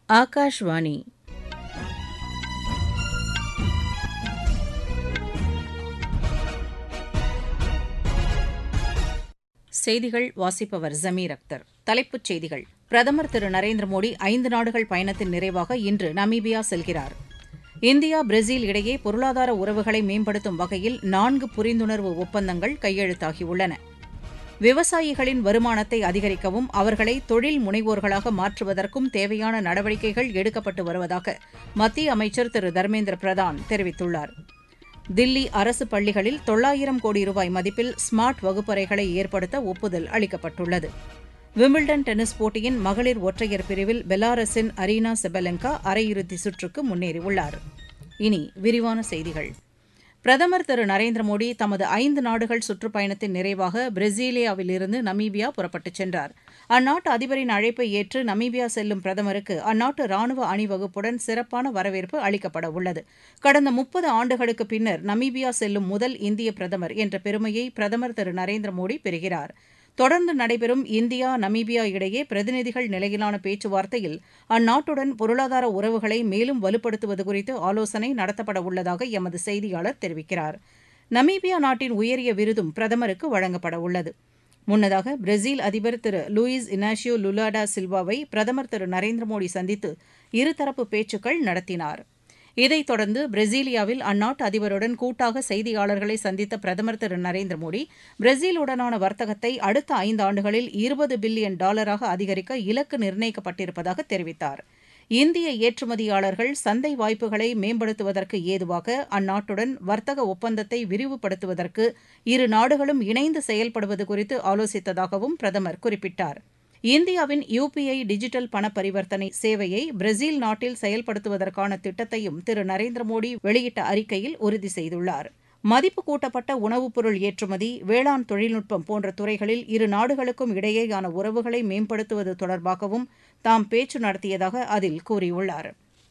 ஆகாஷ்வாணி செய்திகள் வாசிப்பவர் ஜமீர் அக்தர் தலைப்புச் செய்திகள் பிரதமர் திரு நரேந்திர மோடி ஐந்து நாடுகள் பயணத்தின் நிறைவாக இன்று நமீபியா செல்கிறார் இந்தியா பிரேசில் இடையே பொருளாதார உறவுகளை மேம்படுத்தும் வகையில் நான்கு புரிந்துணர்வு ஒப்பந்தங்கள் கையெழுத்தாகியுள்ளன விவசாயிகளின் வருமானத்தை அதிகரிக்கவும் அவர்களை தொழில் முனைவோர்களாக மாற்றுவதற்கும் தேவையான நடவடிக்கைகள் எடுக்கப்பட்டு வருவதாக மத்திய அமைச்சர் திரு தர்மேந்திர பிரதான் தெரிவித்துள்ளார் தில்லி அரசு பள்ளிகளில் தொள்ளாயிரம் கோடி ரூபாய் மதிப்பில் ஸ்மார்ட் வகுப்பறைகளை ஏற்படுத்த ஒப்புதல் அளிக்கப்பட்டுள்ளது விம்பிள்டன் டென்னிஸ் போட்டியின் மகளிர் ஒற்றையர் பிரிவில் பெலாரஸின் அரீனா செபலெங்கா அரையிறுதி சுற்றுக்கு முன்னேறியுள்ளார் இனி விரிவான செய்திகள் பிரதமர் திரு நரேந்திர மோடி தமது ஐந்து நாடுகள் சுற்றுப்பயணத்தின் நிறைவாக பிரேசிலியாவிலிருந்து நமீபியா புறப்பட்டுச் சென்றார் அந்நாட்டு அதிபரின் அழைப்பை ஏற்று நமீபியா செல்லும் பிரதமருக்கு அந்நாட்டு ராணுவ அணிவகுப்புடன் சிறப்பான வரவேற்பு அளிக்கப்பட உள்ளது கடந்த முப்பது ஆண்டுகளுக்கு பின்னர் நமீபியா செல்லும் முதல் இந்திய பிரதமர் என்ற பெருமையை பிரதமர் திரு நரேந்திர மோடி பெறுகிறார் தொடர்ந்து நடைபெறும் இந்தியா நமீபியா இடையே பிரதிநிதிகள் நிலையிலான பேச்சுவார்த்தையில் அந்நாட்டுடன் பொருளாதார உறவுகளை மேலும் வலுப்படுத்துவது குறித்து ஆலோசனை நடத்தப்பட உள்ளதாக எமது செய்தியாளர் தெரிவிக்கிறார் நமீபியா நாட்டின் உயரிய விருதும் பிரதமருக்கு வழங்கப்பட உள்ளது முன்னதாக பிரேசில் அதிபர் திரு லூயிஸ் இனாஷியோ லுலாடா சில்வாவை பிரதமர் திரு நரேந்திர மோடி சந்தித்து இருதரப்பு பேச்சுக்கள் நடத்தினார் இதைத் தொடர்ந்து பிரேசிலியாவில் அந்நாட்டு அதிபருடன் கூட்டாக செய்தியாளர்களை சந்தித்த பிரதமர் திரு நரேந்திர மோடி பிரேசிலுடனான வர்த்தகத்தை அடுத்த ஐந்தாண்டுகளில் இருபது பில்லியன் டாலராக அதிகரிக்க இலக்கு நிர்ணயிக்கப்பட்டிருப்பதாக தெரிவித்தார் இந்திய ஏற்றுமதியாளர்கள் சந்தை வாய்ப்புகளை மேம்படுத்துவதற்கு ஏதுவாக அந்நாட்டுடன் வர்த்தக ஒப்பந்தத்தை விரிவுபடுத்துவதற்கு இரு நாடுகளும் இணைந்து செயல்படுவது குறித்து ஆலோசித்ததாகவும் பிரதமர் குறிப்பிட்டார் இந்தியாவின் யுபிஐ டிஜிட்டல் பண பரிவர்த்தனை சேவையை பிரேசில் நாட்டில் செயல்படுத்துவதற்கான திட்டத்தையும் திரு நரேந்திர மோடி வெளியிட்ட அறிக்கையில் உறுதி செய்துள்ளார் மதிப்பு கூட்டப்பட்ட உணவுப் பொருள் ஏற்றுமதி வேளாண் தொழில்நுட்பம் போன்ற துறைகளில் இரு நாடுகளுக்கும் இடையேயான உறவுகளை மேம்படுத்துவது தொடர்பாகவும் தாம் பேச்சு நடத்தியதாக அதில் கூறியுள்ளார்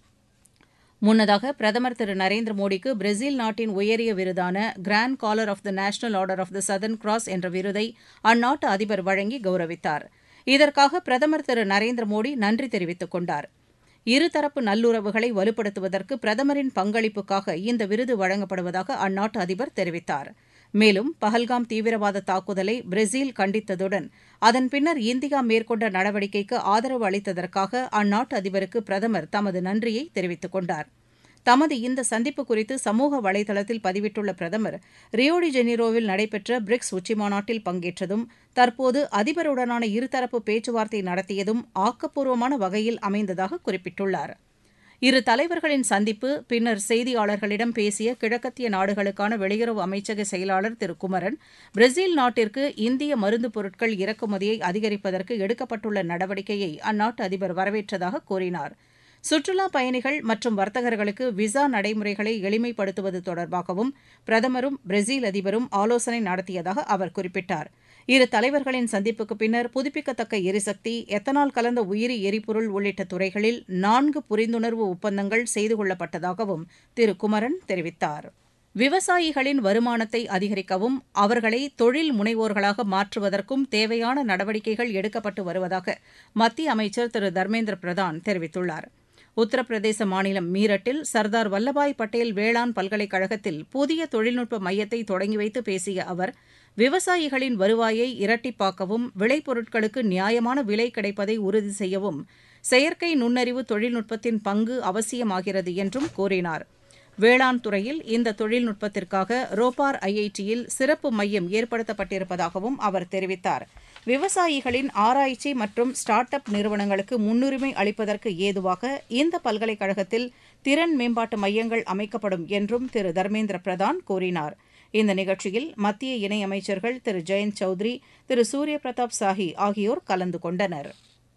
முன்னதாக பிரதமர் திரு நரேந்திர மோடிக்கு பிரேசில் நாட்டின் உயரிய விருதான grand collar of the national order of the southern cross என்ற விருதை அந்நாட்டு அதிபர் வழங்கி கௌரவித்தார் இதற்காக பிரதமர் திரு நரேந்திர மோடி நன்றி தெரிவித்துக் கொண்டார் இருதரப்பு நல்லுறவுகளை வலுப்படுத்துவதற்கு பிரதமரின் பங்களிப்புக்காக இந்த விருது வழங்கப்படுவதாக அந்நாட்டு அதிபர் தெரிவித்தார் மேலும் பஹல்காம் தீவிரவாத தாக்குதலை பிரேசில் கண்டித்ததுடன் அதன் பின்னர் இந்தியா மேற்கொண்ட நடவடிக்கைக்கு ஆதரவு அளித்ததற்காக அந்நாட்டு அதிபருக்கு பிரதமர் தமது நன்றியை தெரிவித்துக் கொண்டார் தமது இந்த சந்திப்பு குறித்து சமூக வலைதளத்தில் பதிவிட்டுள்ள பிரதமர் ரியோடி ஜெனிரோவில் நடைபெற்ற பிரிக்ஸ் உச்சிமாநாட்டில் பங்கேற்றதும் தற்போது அதிபருடனான இருதரப்பு பேச்சுவார்த்தை நடத்தியதும் ஆக்கப்பூர்வமான வகையில் அமைந்ததாக குறிப்பிட்டுள்ளார் இரு தலைவர்களின் சந்திப்பு பின்னர் செய்தியாளர்களிடம் பேசிய கிழக்கத்திய நாடுகளுக்கான வெளியுறவு அமைச்சக செயலாளர் திரு குமரன் பிரேசில் நாட்டிற்கு இந்திய மருந்து பொருட்கள் இறக்குமதியை அதிகரிப்பதற்கு எடுக்கப்பட்டுள்ள நடவடிக்கையை அந்நாட்டு அதிபர் வரவேற்றதாக கூறினார் சுற்றுலா பயணிகள் மற்றும் வர்த்தகர்களுக்கு விசா நடைமுறைகளை எளிமைப்படுத்துவது தொடர்பாகவும் பிரதமரும் பிரேசில் அதிபரும் ஆலோசனை நடத்தியதாக அவர் குறிப்பிட்டார் இரு தலைவர்களின் சந்திப்புக்கு பின்னர் புதுப்பிக்கத்தக்க எரிசக்தி எத்தனால் கலந்த உயிரி எரிபொருள் உள்ளிட்ட துறைகளில் நான்கு புரிந்துணர்வு ஒப்பந்தங்கள் செய்து கொள்ளப்பட்டதாகவும் திரு குமரன் தெரிவித்தார் விவசாயிகளின் வருமானத்தை அதிகரிக்கவும் அவர்களை தொழில் முனைவோர்களாக மாற்றுவதற்கும் தேவையான நடவடிக்கைகள் எடுக்கப்பட்டு வருவதாக மத்திய அமைச்சர் திரு தர்மேந்திர பிரதான் தெரிவித்துள்ளார் உத்தரப்பிரதேச மாநிலம் மீரட்டில் சர்தார் வல்லபாய் பட்டேல் வேளாண் பல்கலைக்கழகத்தில் புதிய தொழில்நுட்ப மையத்தை தொடங்கி வைத்து பேசிய அவர் விவசாயிகளின் வருவாயை இரட்டிப்பாக்கவும் விளைபொருட்களுக்கு நியாயமான விலை கிடைப்பதை உறுதி செய்யவும் செயற்கை நுண்ணறிவு தொழில்நுட்பத்தின் பங்கு அவசியமாகிறது என்றும் கூறினார் வேளாண் துறையில் இந்த தொழில்நுட்பத்திற்காக ரோபார் ஐஐடியில் சிறப்பு மையம் ஏற்படுத்தப்பட்டிருப்பதாகவும் அவர் தெரிவித்தார் விவசாயிகளின் ஆராய்ச்சி மற்றும் ஸ்டார்ட் அப் நிறுவனங்களுக்கு முன்னுரிமை அளிப்பதற்கு ஏதுவாக இந்த பல்கலைக்கழகத்தில் திறன் மேம்பாட்டு மையங்கள் அமைக்கப்படும் என்றும் திரு தர்மேந்திர பிரதான் கூறினார் இந்த நிகழ்ச்சியில் மத்திய இணையமைச்சர்கள் திரு ஜெயந்த் சௌத்ரி திரு சூரிய பிரதாப் சாஹி ஆகியோர் கலந்து கொண்டனர்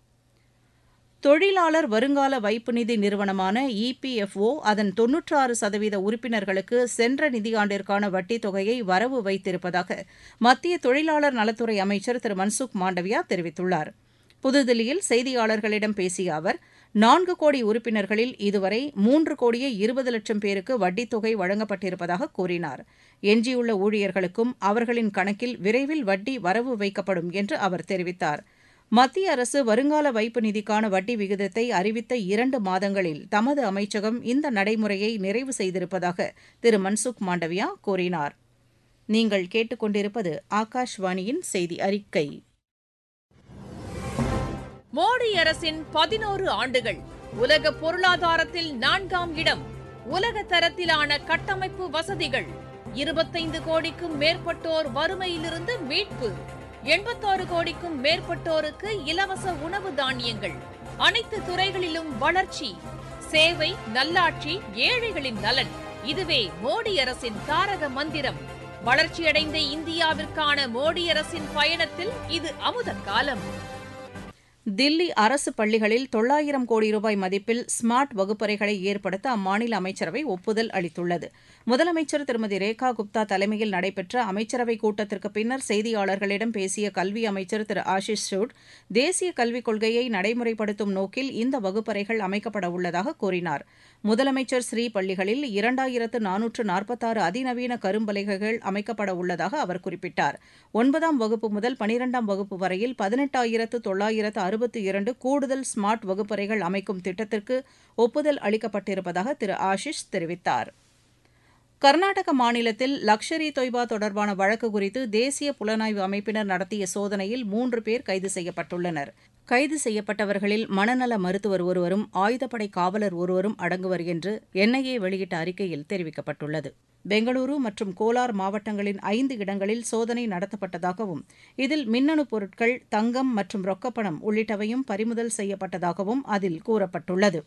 தொழிலாளர் வருங்கால வைப்பு நிதி நிறுவனமான இபிஎஃப்ஓ அதன் தொன்னூற்றாறு சதவீத உறுப்பினர்களுக்கு சென்ற நிதியாண்டிற்கான வட்டித் தொகையை வரவு வைத்திருப்பதாக மத்திய தொழிலாளர் நலத்துறை அமைச்சர் திரு மன்சுக் மாண்டவியா தெரிவித்துள்ளார் புதுதில்லியில் செய்தியாளர்களிடம் பேசிய அவர் நான்கு கோடி உறுப்பினர்களில் இதுவரை மூன்று கோடியே இருபது லட்சம் பேருக்கு வட்டித் தொகை வழங்கப்பட்டிருப்பதாக கூறினார் எஞ்சியுள்ள ஊழியர்களுக்கும் அவர்களின் கணக்கில் விரைவில் வட்டி வரவு வைக்கப்படும் என்று அவர் தெரிவித்தார் மத்திய அரசு வருங்கால வைப்பு நிதிக்கான வட்டி விகிதத்தை அறிவித்த இரண்டு மாதங்களில் தமது அமைச்சகம் இந்த நடைமுறையை நிறைவு செய்திருப்பதாக திரு மன்சுக் மாண்டவியா கூறினார் நீங்கள் கேட்டுக்கொண்டிருப்பது ஆகாஷ்வாணியின் செய்தி அறிக்கை மோடி அரசின் பதினோரு ஆண்டுகள் உலக பொருளாதாரத்தில் நான்காம் இடம் உலக தரத்திலான கட்டமைப்பு வசதிகள் இருபத்தைந்து கோடிக்கும் மேற்பட்டோர் வறுமையிலிருந்து மீட்பு எண்பத்தாறு கோடிக்கும் மேற்பட்டோருக்கு இலவச உணவு தானியங்கள் அனைத்து துறைகளிலும் வளர்ச்சி சேவை நல்லாட்சி ஏழைகளின் நலன் இதுவே மோடி அரசின் தாரக மந்திரம் வளர்ச்சியடைந்த இந்தியாவிற்கான மோடி அரசின் பயணத்தில் இது அமுத காலம் தில்லி அரசு பள்ளிகளில் தொள்ளாயிரம் கோடி ரூபாய் மதிப்பில் ஸ்மார்ட் வகுப்பறைகளை ஏற்படுத்த அம்மாநில அமைச்சரவை ஒப்புதல் அளித்துள்ளது முதலமைச்சர் திருமதி ரேகா குப்தா தலைமையில் நடைபெற்ற அமைச்சரவைக் கூட்டத்திற்கு பின்னர் செய்தியாளர்களிடம் பேசிய கல்வி அமைச்சர் திரு ஆஷிஷ் சூட் தேசிய கல்விக் கொள்கையை நடைமுறைப்படுத்தும் நோக்கில் இந்த வகுப்பறைகள் அமைக்கப்பட உள்ளதாக கூறினார் முதலமைச்சர் ஸ்ரீ பள்ளிகளில் இரண்டாயிரத்து நானூற்று நாற்பத்தாறு அதிநவீன கரும்பலகைகள் அமைக்கப்பட உள்ளதாக அவர் குறிப்பிட்டார் ஒன்பதாம் வகுப்பு முதல் பனிரெண்டாம் வகுப்பு வரையில் பதினெட்டாயிரத்து தொள்ளாயிரத்து அறுபத்தி இரண்டு கூடுதல் ஸ்மார்ட் வகுப்பறைகள் அமைக்கும் திட்டத்திற்கு ஒப்புதல் அளிக்கப்பட்டிருப்பதாக திரு ஆஷிஷ் தெரிவித்தார் கர்நாடக மாநிலத்தில் லக்ஷர் இ தொய்பா தொடர்பான வழக்கு குறித்து தேசிய புலனாய்வு அமைப்பினர் நடத்திய சோதனையில் மூன்று பேர் கைது செய்யப்பட்டுள்ளனர் கைது செய்யப்பட்டவர்களில் மனநல மருத்துவர் ஒருவரும் ஆயுதப்படை காவலர் ஒருவரும் அடங்குவர் என்று என்ஐஏ வெளியிட்ட அறிக்கையில் தெரிவிக்கப்பட்டுள்ளது பெங்களூரு மற்றும் கோலார் மாவட்டங்களின் ஐந்து இடங்களில் சோதனை நடத்தப்பட்டதாகவும் இதில் மின்னணு பொருட்கள் தங்கம் மற்றும் ரொக்கப்பணம் உள்ளிட்டவையும் பறிமுதல் செய்யப்பட்டதாகவும் அதில் கூறப்பட்டுள்ளது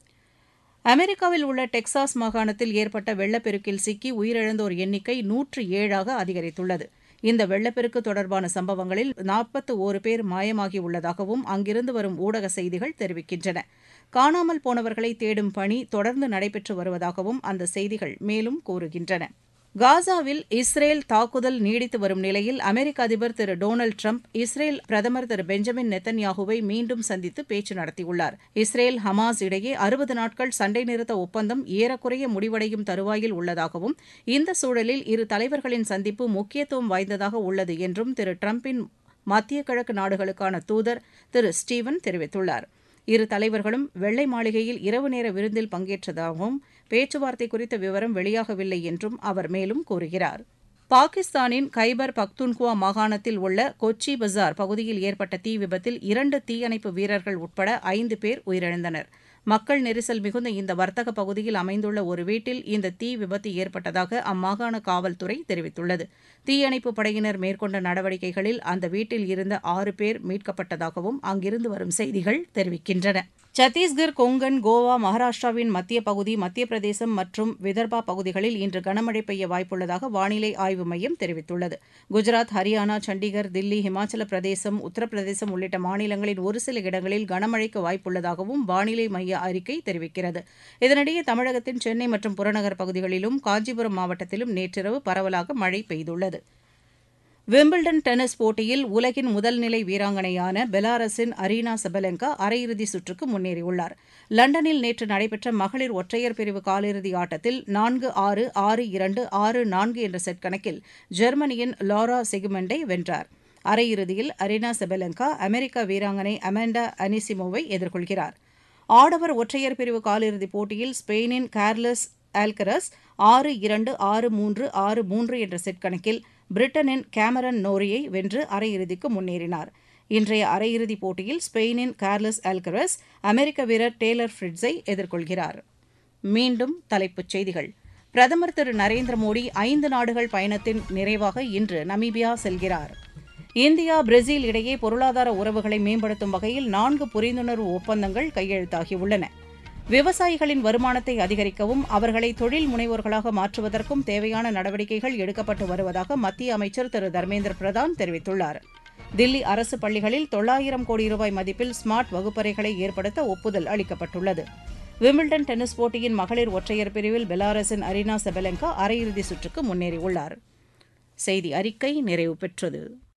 அமெரிக்காவில் உள்ள டெக்சாஸ் மாகாணத்தில் ஏற்பட்ட வெள்ளப்பெருக்கில் சிக்கி உயிரிழந்தோர் எண்ணிக்கை நூற்று ஏழாக அதிகரித்துள்ளது இந்த வெள்ளப்பெருக்கு தொடர்பான சம்பவங்களில் நாற்பத்து ஓரு பேர் மாயமாகியுள்ளதாகவும் அங்கிருந்து வரும் ஊடக செய்திகள் தெரிவிக்கின்றன காணாமல் போனவர்களை தேடும் பணி தொடர்ந்து நடைபெற்று வருவதாகவும் அந்த செய்திகள் மேலும் கூறுகின்றன காசாவில் இஸ்ரேல் தாக்குதல் நீடித்து வரும் நிலையில் அமெரிக்க அதிபர் திரு டொனால்டு ட்ரம்ப் இஸ்ரேல் பிரதமர் திரு பெஞ்சமின் நெத்தன்யாகுவை மீண்டும் சந்தித்து பேச்சு நடத்தியுள்ளார் இஸ்ரேல் ஹமாஸ் இடையே அறுபது நாட்கள் சண்டை நிறுத்த ஒப்பந்தம் ஏறக்குறைய முடிவடையும் தருவாயில் உள்ளதாகவும் இந்த சூழலில் இரு தலைவர்களின் சந்திப்பு முக்கியத்துவம் வாய்ந்ததாக உள்ளது என்றும் திரு டிரம்பின் மத்திய கிழக்கு நாடுகளுக்கான தூதர் திரு ஸ்டீவன் தெரிவித்துள்ளார் இரு தலைவர்களும் வெள்ளை மாளிகையில் இரவு நேர விருந்தில் பங்கேற்றதாகவும் பேச்சுவார்த்தை குறித்த விவரம் வெளியாகவில்லை என்றும் அவர் மேலும் கூறுகிறார் பாகிஸ்தானின் கைபர் பக்துன்குவா மாகாணத்தில் உள்ள கொச்சி பஜார் பகுதியில் ஏற்பட்ட தீ விபத்தில் இரண்டு தீயணைப்பு வீரர்கள் உட்பட ஐந்து பேர் உயிரிழந்தனர் மக்கள் நெரிசல் மிகுந்த இந்த வர்த்தக பகுதியில் அமைந்துள்ள ஒரு வீட்டில் இந்த தீ விபத்து ஏற்பட்டதாக அம்மாகாண காவல்துறை தெரிவித்துள்ளது தீயணைப்பு படையினர் மேற்கொண்ட நடவடிக்கைகளில் அந்த வீட்டில் இருந்த ஆறு பேர் மீட்கப்பட்டதாகவும் அங்கிருந்து வரும் செய்திகள் தெரிவிக்கின்றன சத்தீஸ்கர் கொங்கன் கோவா மகாராஷ்டிராவின் மத்திய பகுதி மத்திய பிரதேசம் மற்றும் விதர்பா பகுதிகளில் இன்று கனமழை பெய்ய வாய்ப்புள்ளதாக வானிலை ஆய்வு மையம் தெரிவித்துள்ளது குஜராத் ஹரியானா சண்டிகர் தில்லி ஹிமாச்சல பிரதேசம் உத்தரப்பிரதேசம் உள்ளிட்ட மாநிலங்களின் ஒரு சில இடங்களில் கனமழைக்கு வாய்ப்புள்ளதாகவும் வானிலை மைய அறிக்கை தெரிவிக்கிறது இதனிடையே தமிழகத்தின் சென்னை மற்றும் புறநகர் பகுதிகளிலும் காஞ்சிபுரம் மாவட்டத்திலும் நேற்றிரவு பரவலாக மழை பெய்துள்ளது விம்பிள்டன் டென்னிஸ் போட்டியில் உலகின் முதல்நிலை வீராங்கனையான பெலாரஸின் அரீனா சபலெங்கா அரையிறுதி சுற்றுக்கு முன்னேறியுள்ளார் லண்டனில் நேற்று நடைபெற்ற மகளிர் ஒற்றையர் பிரிவு காலிறுதி ஆட்டத்தில் நான்கு ஆறு ஆறு இரண்டு ஆறு நான்கு என்ற செட் கணக்கில் ஜெர்மனியின் லாரா செகுமெண்டை வென்றார் அரையிறுதியில் அரீனா செபலெங்கா அமெரிக்க வீராங்கனை அமெண்டா அனிசிமோவை எதிர்கொள்கிறார் ஆடவர் ஒற்றையர் பிரிவு காலிறுதிப் போட்டியில் ஸ்பெயினின் கார்லஸ் ஆல்கரஸ் ஆறு இரண்டு ஆறு மூன்று ஆறு மூன்று என்ற செட் கணக்கில் பிரிட்டனின் கேமரன் நோரியை வென்று அரையிறுதிக்கு முன்னேறினார் இன்றைய அரையிறுதிப் போட்டியில் ஸ்பெயினின் கார்லஸ் ஆல்கரஸ் அமெரிக்க வீரர் டேலர் ஃபிரிட்ஸை எதிர்கொள்கிறார் மீண்டும் தலைப்புச் செய்திகள் பிரதமர் திரு நரேந்திர மோடி ஐந்து நாடுகள் பயணத்தின் நிறைவாக இன்று நமீபியா செல்கிறார் இந்தியா பிரேசில் இடையே பொருளாதார உறவுகளை மேம்படுத்தும் வகையில் நான்கு புரிந்துணர்வு ஒப்பந்தங்கள் கையெழுத்தாகியுள்ளன விவசாயிகளின் வருமானத்தை அதிகரிக்கவும் அவர்களை தொழில் முனைவோர்களாக மாற்றுவதற்கும் தேவையான நடவடிக்கைகள் எடுக்கப்பட்டு வருவதாக மத்திய அமைச்சர் திரு தர்மேந்திர பிரதான் தெரிவித்துள்ளார் தில்லி அரசு பள்ளிகளில் தொள்ளாயிரம் கோடி ரூபாய் மதிப்பில் ஸ்மார்ட் வகுப்பறைகளை ஏற்படுத்த ஒப்புதல் அளிக்கப்பட்டுள்ளது விம்பிள்டன் டென்னிஸ் போட்டியின் மகளிர் ஒற்றையர் பிரிவில் பெலாரஸின் அரீனா செபலெங்கா அரையிறுதி சுற்றுக்கு முன்னேறியுள்ளார் செய்தி அறிக்கை நிறைவு பெற்றது